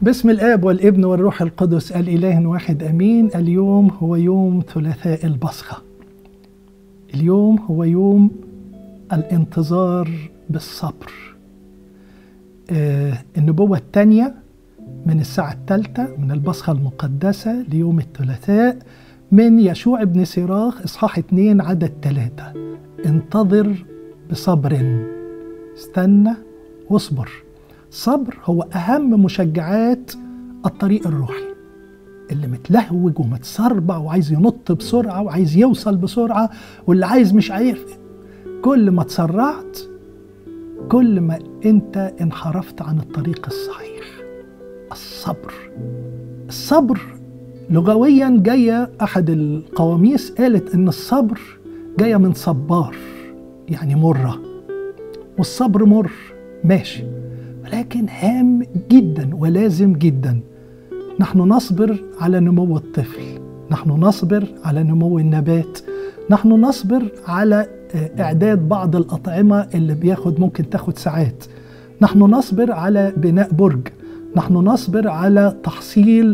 باسم الاب والابن والروح القدس الاله واحد امين اليوم هو يوم ثلاثاء البصخه اليوم هو يوم الانتظار بالصبر آه النبوه الثانيه من الساعه الثالثه من البصخه المقدسه ليوم الثلاثاء من يشوع بن سراخ اصحاح 2 عدد ثلاثة انتظر بصبر استنى واصبر صبر هو أهم مشجعات الطريق الروحي اللي متلهوج ومتسربع وعايز ينط بسرعة وعايز يوصل بسرعة واللي عايز مش عارف كل ما تسرعت كل ما انت انحرفت عن الطريق الصحيح الصبر الصبر لغويا جاية أحد القواميس قالت إن الصبر جاية من صبار يعني مرة والصبر مر ماشي ولكن هام جدا ولازم جدا نحن نصبر على نمو الطفل نحن نصبر على نمو النبات نحن نصبر على إعداد بعض الأطعمة اللي بياخد ممكن تاخد ساعات نحن نصبر على بناء برج نحن نصبر على تحصيل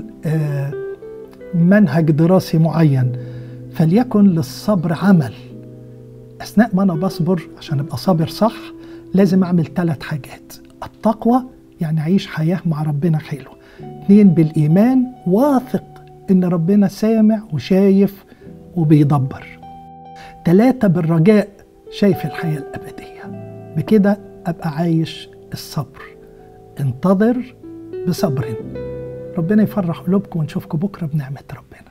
منهج دراسي معين فليكن للصبر عمل أثناء ما أنا بصبر عشان أبقى صابر صح لازم أعمل ثلاث حاجات التقوى يعني أعيش حياة مع ربنا حلوة اثنين بالإيمان واثق إن ربنا سامع وشايف وبيدبر ثلاثة بالرجاء شايف الحياة الأبدية بكده أبقى عايش الصبر انتظر بصبر ربنا يفرح قلوبكم ونشوفكم بكرة بنعمة ربنا